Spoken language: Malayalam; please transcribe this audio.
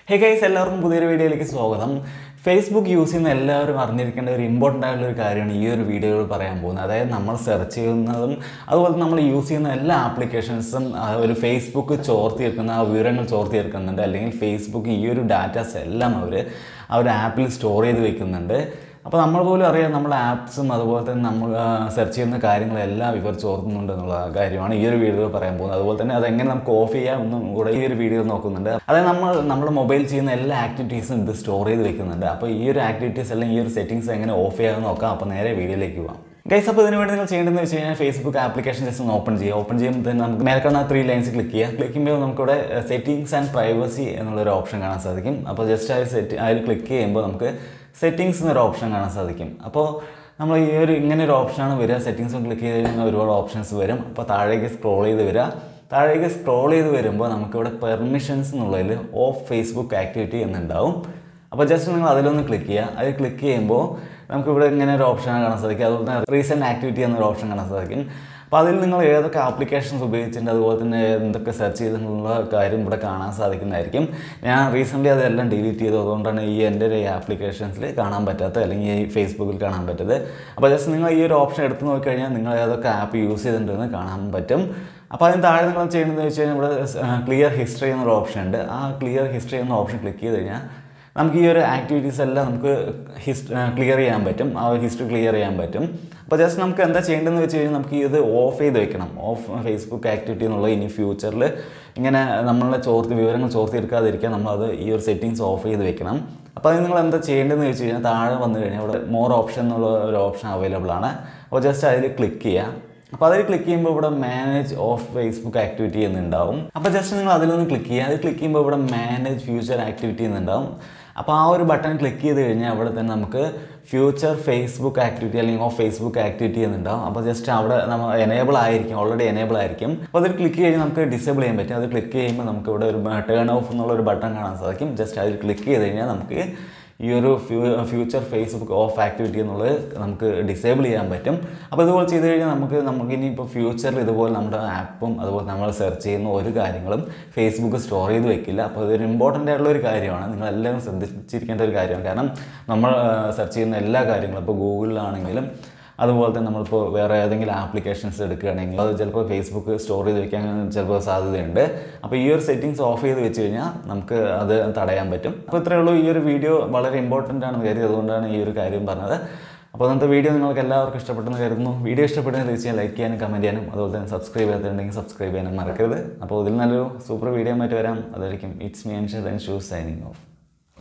ഹേ ഗൈസ് എല്ലാവർക്കും പുതിയൊരു വീഡിയോയിലേക്ക് സ്വാഗതം ഫേസ്ബുക്ക് യൂസ് ചെയ്യുന്ന എല്ലാവരും അറിഞ്ഞിരിക്കേണ്ട ഒരു ഇമ്പോർട്ടൻ്റ് ആയിട്ടുള്ള ഒരു കാര്യമാണ് ഈ ഒരു വീഡിയോയിൽ പറയാൻ പോകുന്നത് അതായത് നമ്മൾ സെർച്ച് ചെയ്യുന്നതും അതുപോലെ നമ്മൾ യൂസ് ചെയ്യുന്ന എല്ലാ ആപ്ലിക്കേഷൻസും ഒരു ഫേസ്ബുക്ക് ചോർത്തി വെക്കുന്ന ആ വിവരങ്ങൾ ചോർത്തി വെക്കുന്നുണ്ട് അല്ലെങ്കിൽ ഫേസ്ബുക്ക് ഈ ഒരു ഡാറ്റാസ് എല്ലാം അവർ ആ ഒരു ആപ്പിൽ സ്റ്റോർ ചെയ്ത് വെക്കുന്നുണ്ട് അപ്പോൾ നമ്മൾ പോലും അറിയാം നമ്മുടെ ആപ്സും അതുപോലെ തന്നെ നമ്മൾ സെർച്ച് ചെയ്യുന്ന കാര്യങ്ങളെല്ലാം ഇവർ ചോർത്തുന്നുണ്ട് എന്നുള്ള കാര്യമാണ് ഈ ഒരു വീഡിയോയിൽ പറയാൻ പോകുന്നത് അതുപോലെ തന്നെ അതെങ്ങനെ നമുക്ക് ഓഫ് ചെയ്യാം എന്നും കൂടെ ഈ ഒരു വീഡിയോ നോക്കുന്നുണ്ട് അതായത് നമ്മൾ നമ്മുടെ മൊബൈൽ ചെയ്യുന്ന എല്ലാ ആക്ടിവിറ്റീസും ഇത് സ്റ്റോർ ചെയ്ത് വെക്കുന്നുണ്ട് അപ്പോൾ ഈ ഒരു ആക്ടിവിറ്റീസ് അല്ലെങ്കിൽ ഈ ഒരു സെറ്റിങ്സ് എങ്ങനെ ഓഫ് ചെയ്യാമെന്ന് നോക്കാം അപ്പോൾ നേരെ വീഡിയോയിലേക്ക് പോകാം ഗൈസ് അപ്പോൾ ഇതിന് വേണ്ടി നിങ്ങൾ ചെയ്യേണ്ടതെന്ന് വെച്ച് കഴിഞ്ഞാൽ ഫേസ്ബുക്ക് ആപ്ലിക്കേഷൻ ജസ്റ്റ് ഒന്ന് ഓപ്പൺ ചെയ്യുക ഓപ്പൺ ചെയ്യുമ്പോൾ തന്നെ നമുക്ക് മേലെ കാണുന്ന ത്രീ ലൈൻസ് ക്ലിക്ക് ചെയ്യുക ക്ലിക്ക് ചെയ്യുമ്പോൾ നമുക്കിവിടെ സെറ്റിങ്സ് ആൻഡ് പ്രൈവസി എന്നുള്ളൊരു ഓപ്ഷൻ കാണാൻ സാധിക്കും അപ്പോൾ ജസ്റ്റ് അതിൽ സെറ്റ് അതിൽ ക്ലിക്ക് ചെയ്യുമ്പോൾ നമുക്ക് സെറ്റിങ്സ് എന്നൊരു ഓപ്ഷൻ കാണാൻ സാധിക്കും അപ്പോൾ നമ്മൾ ഈ ഒരു ഇങ്ങനെ ഒരു ഓപ്ഷനാണ് വരിക സെറ്റിങ്സ് ക്ലിക്ക് ചെയ്ത് കഴിഞ്ഞാൽ ഒരുപാട് ഓപ്ഷൻസ് വരും അപ്പോൾ താഴേക്ക് സ്ക്രോൾ ചെയ്ത് വരിക താഴേക്ക് സ്ക്രോൾ ചെയ്ത് വരുമ്പോൾ നമുക്കിവിടെ പെർമിഷൻസ് എന്നുള്ളതിൽ ഓഫ് ഫേസ്ബുക്ക് ആക്ടിവിറ്റി എന്നുണ്ടാവും അപ്പോൾ ജസ്റ്റ് നിങ്ങൾ അതിലൊന്ന് ക്ലിക്ക് ചെയ്യുക അതിൽ ക്ലിക്ക് ചെയ്യുമ്പോൾ നമുക്കിവിടെ ഇങ്ങനെ ഒരു ഓപ്ഷൻ കാണാൻ സാധിക്കും അതുപോലെ തന്നെ റീസെൻറ്റ് ആക്ടിവിറ്റി എന്നൊരു ഓപ്ഷൻ കാണാൻ സാധിക്കും അപ്പോൾ അതിൽ നിങ്ങൾ ഏതൊക്കെ ആപ്ലിക്കേഷൻസ് ഉപയോഗിച്ചിട്ടുണ്ട് അതുപോലെ തന്നെ എന്തൊക്കെ സെർച്ച് ചെയ്തിട്ടുള്ള കാര്യം ഇവിടെ കാണാൻ സാധിക്കുന്നതായിരിക്കും ഞാൻ റീസെൻ്റ്ലി അതെല്ലാം ഡിലീറ്റ് ചെയ്തു അതുകൊണ്ടാണ് ഈ എൻ്റെ ഒരു ആപ്ലിക്കേഷൻസിൽ കാണാൻ പറ്റാത്തത് അല്ലെങ്കിൽ ഈ ഫേസ്ബുക്കിൽ കാണാൻ പറ്റത് അപ്പോൾ ജസ്റ്റ് നിങ്ങൾ ഈ ഒരു ഓപ്ഷൻ എടുത്ത് നോക്കിക്കഴിഞ്ഞാൽ നിങ്ങൾ ഏതൊക്കെ ആപ്പ് യൂസ് ചെയ്തിട്ടുണ്ടെന്ന് കാണാൻ പറ്റും അപ്പോൾ അതിന് താഴെ നിങ്ങൾ ചെയ്യേണ്ടതെന്ന് വെച്ച് കഴിഞ്ഞാൽ ഇവിടെ ക്ലിയർ ഹിസ്റ്ററി എന്നൊരു ഓപ്ഷൻ ഉണ്ട് ആ ക്ലിയർ ഹിസ്റ്ററി എന്ന ഓപ്ഷൻ ക്ലിക്ക് ചെയ്ത് കഴിഞ്ഞാൽ നമുക്ക് ഈ ഒരു ആക്ടിവിറ്റീസ് എല്ലാം നമുക്ക് ഹിസ്റ്റ് ക്ലിയർ ചെയ്യാൻ പറ്റും ആ ഒരു ഹിസ്റ്ററി ക്ലിയർ ചെയ്യാൻ പറ്റും അപ്പോൾ ജസ്റ്റ് നമുക്ക് എന്താ ചെയ്യേണ്ടതെന്ന് വെച്ച് കഴിഞ്ഞാൽ നമുക്ക് ഇത് ഓഫ് ചെയ്ത് വെക്കണം ഓഫ് ഫേസ്ബുക്ക് ആക്ടിവിറ്റി എന്നുള്ളത് ഇനി ഫ്യൂച്ചറിൽ ഇങ്ങനെ നമ്മളെ ചോർത്തി വിവരങ്ങൾ ചോർത്തിയെടുക്കാതിരിക്കാൻ നമ്മളത് ഈ ഒരു സെറ്റിങ്സ് ഓഫ് ചെയ്ത് വെക്കണം അപ്പോൾ അത് നിങ്ങൾ എന്താ ചെയ്യേണ്ടതെന്ന് വെച്ച് കഴിഞ്ഞാൽ താഴെ വന്നു കഴിഞ്ഞാൽ ഇവിടെ മോർ ഓപ്ഷൻ എന്നുള്ള ഒരു ഓപ്ഷൻ അവൈലബിൾ ആണ് അപ്പോൾ ജസ്റ്റ് അതിൽ ക്ലിക്ക് ചെയ്യുക അപ്പോൾ അതിൽ ക്ലിക്ക് ചെയ്യുമ്പോൾ ഇവിടെ മാനേജ് ഓഫ് ഫേസ്ബുക്ക് ആക്ടിവിറ്റി എന്നുണ്ടാവും അപ്പോൾ ജസ്റ്റ് നിങ്ങൾ അതിലൊന്ന് ക്ലിക്ക് ചെയ്യുക അതിൽ ക്ലിക്ക് ചെയ്യുമ്പോൾ ഇവിടെ മാനേജ് ഫ്യൂച്ചർ ആക്ടിവിറ്റി എന്നുണ്ടാവും അപ്പോൾ ആ ഒരു ബട്ടൺ ക്ലിക്ക് ചെയ്ത് കഴിഞ്ഞാൽ അവിടെ തന്നെ നമുക്ക് ഫ്യൂച്ചർ ഫേസ്ബുക്ക് ആക്ടിവിറ്റി അല്ലെങ്കിൽ ഓഫ് ഫേസ്ബുക്ക് ആക്ടിവിറ്റി എന്നുണ്ടാവും അപ്പോൾ ജസ്റ്റ് അവിടെ നമ്മൾ എനേബിൾ ആയിരിക്കും ഓൾറെഡി എനേബിൾ ആയിരിക്കും അപ്പോൾ അതിൽ ക്ലിക്ക് കഴിഞ്ഞാൽ നമുക്ക് ഡിസേബിൾ ചെയ്യാൻ പറ്റും അത് ക്ലിക്ക് ചെയ്യുമ്പോൾ നമുക്ക് ഇവിടെ ഒരു ടേൺ ഓഫ് എന്നുള്ള ഒരു ബട്ടൺ കാണാൻ സാധിക്കും ജസ്റ്റ് അതിൽ ക്ലിക്ക് ചെയ്ത് കഴിഞ്ഞാൽ നമുക്ക് ഈ ഒരു few future Facebook off activity എന്നുള്ളത് നമുക്ക് ഡിസേബിൾ ചെയ്യാൻ പറ്റും അപ്പോൾ ഇതുപോലെ ചെയ്ത് കഴിഞ്ഞാൽ നമുക്ക് നമുക്ക് ഇനിയിപ്പോൾ ഫ്യൂച്ചറിൽ ഇതുപോലെ നമ്മുടെ ആപ്പും അതുപോലെ നമ്മൾ സെർച്ച് ചെയ്യുന്ന ഒരു കാര്യങ്ങളും ഫേസ്ബുക്ക് സ്റ്റോർ ചെയ്ത് വെക്കില്ല അപ്പോൾ ഇതൊരു ഇമ്പോർട്ടൻ്റ് ആയിട്ടുള്ള ഒരു കാര്യമാണ് നിങ്ങളെല്ലാവരും ശ്രദ്ധിച്ചിരിക്കേണ്ട ഒരു കാര്യമാണ് കാരണം നമ്മൾ സെർച്ച് ചെയ്യുന്ന എല്ലാ കാര്യങ്ങളും ഇപ്പോൾ ഗൂഗിളിലാണെങ്കിലും അതുപോലെ തന്നെ നമ്മളിപ്പോൾ വേറെ ഏതെങ്കിലും ആപ്ലിക്കേഷൻസ് എടുക്കുകയാണെങ്കിൽ അത് ചിലപ്പോൾ ഫേസ്ബുക്ക് സ്റ്റോർ ചെയ്ത് വെക്കാൻ ചിലപ്പോൾ സാധ്യതയുണ്ട് അപ്പോൾ ഈ ഒരു സെറ്റിങ്സ് ഓഫ് ചെയ്ത് വെച്ച് കഴിഞ്ഞാൽ നമുക്ക് അത് തടയാൻ പറ്റും അപ്പോൾ ഇത്രയേ ഉള്ളൂ ഈ ഒരു വീഡിയോ വളരെ ഇമ്പോർട്ടൻ്റ് ആണെന്ന് കരുതി അതുകൊണ്ടാണ് ഈ ഒരു കാര്യം പറഞ്ഞത് അപ്പോൾ ഇന്നത്തെ വീഡിയോ നിങ്ങൾക്ക് എല്ലാവർക്കും ഇഷ്ടപ്പെട്ടെന്ന് കരുതുന്നു വീഡിയോ ഇഷ്ടപ്പെട്ടെന്ന് തീർച്ചയായും ലൈക്ക് ചെയ്യാനും കമൻറ്റ് ചെയ്യാനും അതുപോലെ തന്നെ സബ്സ്ക്രൈബ് ചെയ്യാത്തുണ്ടെങ്കിൽ സബ്സ്ക്രൈബ് ചെയ്യാനും മറക്കരുത് അപ്പോൾ ഇതിൽ നല്ലൊരു സൂപ്പർ വീഡിയോ ആയിട്ട് വരാം അതായിരിക്കും it's me and shoes signing of